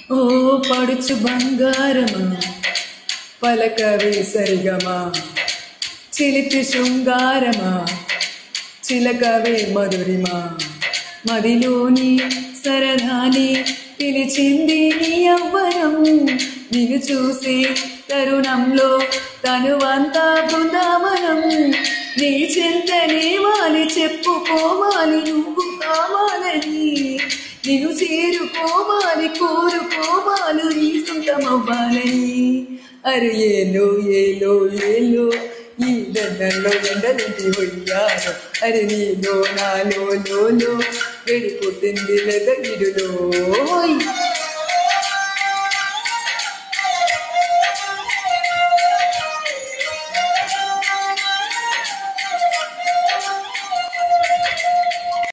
ఓ పడుచు బంగారమా పలకవే సరిగమా చిలిపి శృంగారమా చిలకవే మధురిమా మదిలోని సరదాని పిలిచింది నీ అవ్వరం నిన్ను చూసే తరుణంలో తనువంతా బృందావనం నీ చెంతనే వాలి చెప్పుకోవాలి నువ్వు కావాలని నిన్ను చేరుకోవాలి కోరుకోవాలి నీ సొంతమవ్వాలని అరే ఏలో ఏలో ఏలో ఈ దండంలో ఎండలింటి హొయ్యాను అరే నీలో నాలో లోలో వెళ్ళిపోతుంది లెదగిడులో